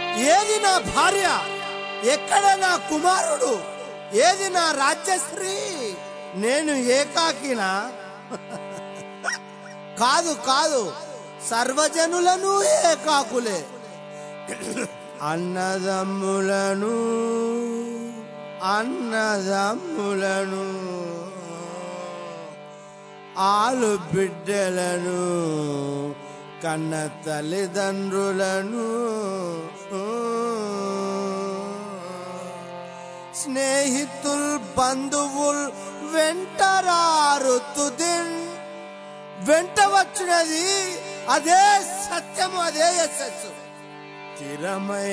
ఏది నా భార్య ఎక్కడ నా కుమారుడు ఏది నా రాజ్యశ్రీ నేను ఏకాకినా కాదు కాదు సర్వజనులను ఏకాకులే అన్నదమ్ములను అన్నదమ్ములను ఆలు బిడ్డలను కన్న తల్లిదండ్రులను స్నేహితుల్ బంధువుల్ వెంటరారు తుదిన్ వెంట వచ్చినది అదే సత్యము అదే యశస్సు స్థిరమై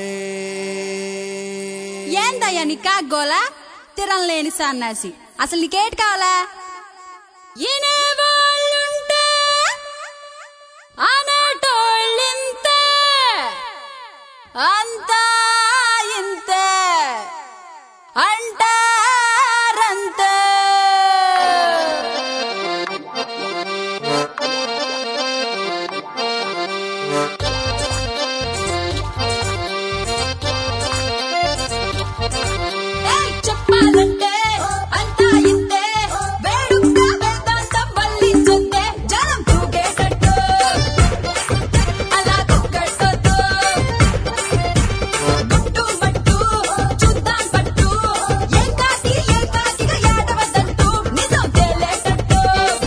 ఏందయ్యా నీ కాగోలా తిరం లేని సన్నాసి అసలు నీకేటి కావాలా ఇనేవాళ్ళుంటే అనటోళ్ళింతే అంతా ఇంతే అంటారంతే ఏయ్ చెప్పాలంటే అంతా ఇంతే వేడుక వేదాంతం వల్లించుందే జనం తూగేటట్టు అలా కుక్కడ్సొద్దు గుట్టు మట్టు చూద్దాం పట్టు ఏకాకి ఏకాకిగా ఏడవద్దంటూ నిజం తేలేటట్టు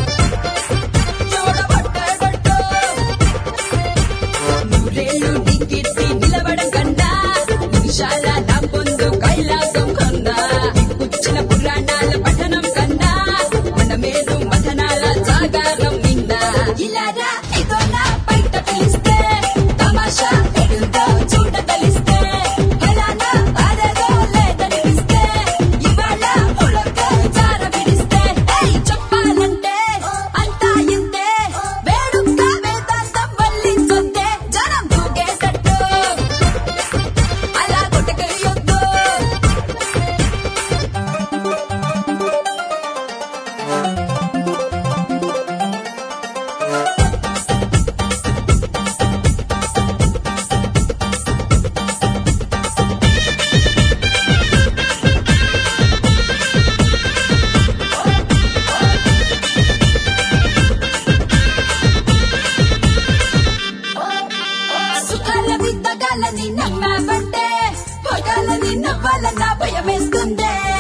చూడబట్టబట్టు నూరేళ్ళు దిక్కిడిసి నిలబడం కన్నా నిమిషాల నా పొందు కైలాసం కన్నా కూర్చిన పురాణాల పఠనం కన్నా మన మేలు మథనాల జాగారం నిన్నా ఇలారా ఇదోనా బయట పిలిస్తే తమాషా ఎదురుగా చూడ కలిస్తే ఎలానా అదేదో లేదనిపిస్తే ఇవాళ పులక జార విడిస్తే ఏయ్ చెప్పాలంటే అంతా ఇంతే వేడుక వేదాంతం వల్లించుందే జనం దూగేటట్టు అలా కొట్టకరియొద్దు సుఖాలని తగాలని నమ్మావంటే పగాలని నవ్వాలన్న భయమేస్తుందే